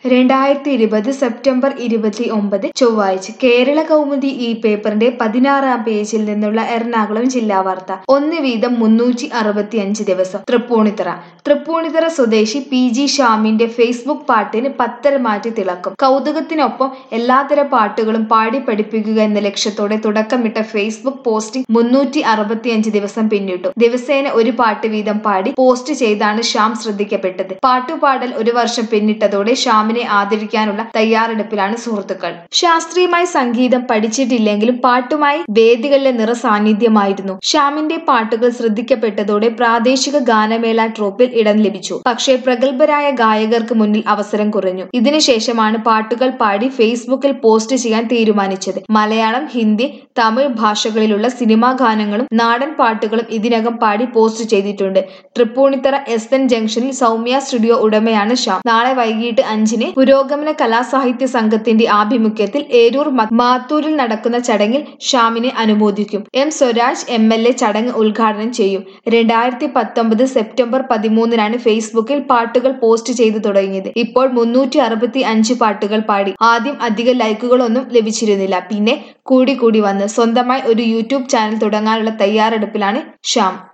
രണ്ടായിരത്തി ഇരുപത് സെപ്റ്റംബർ ഇരുപത്തി ഒമ്പത് ചൊവ്വാഴ്ച കേരള കൗമുദി ഈ പേപ്പറിന്റെ പതിനാറാം പേജിൽ നിന്നുള്ള എറണാകുളം ജില്ലാ വാർത്ത ഒന്ന് വീതം മുന്നൂറ്റി അറുപത്തിയഞ്ച് ദിവസം തൃപ്പൂണിത്തറ തൃപ്പൂണിത്തറ സ്വദേശി പി ജി ഷാമിന്റെ ഫേസ്ബുക്ക് പാട്ടിന് പത്തര മാറ്റി തിളക്കം കൗതുകത്തിനൊപ്പം എല്ലാത്തര പാട്ടുകളും പാടി പഠിപ്പിക്കുക എന്ന ലക്ഷ്യത്തോടെ തുടക്കമിട്ട ഫേസ്ബുക്ക് പോസ്റ്റിംഗ് മുന്നൂറ്റി അറുപത്തിയഞ്ച് ദിവസം പിന്നിട്ടു ദിവസേന ഒരു പാട്ട് വീതം പാടി പോസ്റ്റ് ചെയ്താണ് ഷ്യാം ശ്രദ്ധിക്കപ്പെട്ടത് പാട്ടുപാടൽ ഒരു വർഷം പിന്നിട്ടതോടെ ഷ്യാമിനെ ആദരിക്കാനുള്ള തയ്യാറെടുപ്പിലാണ് സുഹൃത്തുക്കൾ ശാസ്ത്രീയമായി സംഗീതം പഠിച്ചിട്ടില്ലെങ്കിലും പാട്ടുമായി വേദികളിലെ നിറ സാന്നിധ്യമായിരുന്നു ഷ്യാമിന്റെ പാട്ടുകൾ ശ്രദ്ധിക്കപ്പെട്ടതോടെ പ്രാദേശിക ഗാനമേള ട്രോപ്പിൽ ഇടം ലഭിച്ചു പക്ഷേ പ്രഗത്ഭരായ ഗായകർക്ക് മുന്നിൽ അവസരം കുറഞ്ഞു ഇതിനുശേഷമാണ് പാട്ടുകൾ പാടി ഫേസ്ബുക്കിൽ പോസ്റ്റ് ചെയ്യാൻ തീരുമാനിച്ചത് മലയാളം ഹിന്ദി തമിഴ് ഭാഷകളിലുള്ള സിനിമാ ഗാനങ്ങളും നാടൻ പാട്ടുകളും ഇതിനകം പാടി പോസ്റ്റ് ചെയ്തിട്ടുണ്ട് തൃപ്പൂണിത്തറ എസ് എൻ ജംഗ്ഷനിൽ സൗമ്യ സ്റ്റുഡിയോ ഉടമയാണ് ഷ്യാം നാളെ വൈകിട്ട് അഞ്ചിന് പുരോഗമന കലാസാഹിത്യ സംഘത്തിന്റെ ആഭിമുഖ്യത്തിൽ ഏരൂർ മ- മാത്തൂരിൽ നടക്കുന്ന ചടങ്ങിൽ ഷ്യാമിനെ അനുമോദിക്കും M Swaraj M L A ചടങ്ങ് ഉദ്ഘാടനം ചെയ്യും രണ്ടായിരത്തി പത്തൊമ്പത് സെപ്റ്റംബർ പതിമൂന്നിനാണ് ഫേസ്ബുക്കിൽ പാട്ടുകൾ പോസ്റ്റ് ചെയ്തു തുടങ്ങിയത് ഇപ്പോൾ മുന്നൂറ്റി അറുപത്തി അഞ്ച് പാട്ടുകൾ പാടി ആദ്യം അധിക ലൈക്കുകളൊന്നും ലഭിച്ചിരുന്നില്ല പിന്നെ കൂടി കൂടി വന്ന് സ്വന്തമായി ഒരു യൂട്യൂബ് ചാനൽ തുടങ്ങാനുള്ള തയ്യാറെടുപ്പിലാണ് ഷ്യാം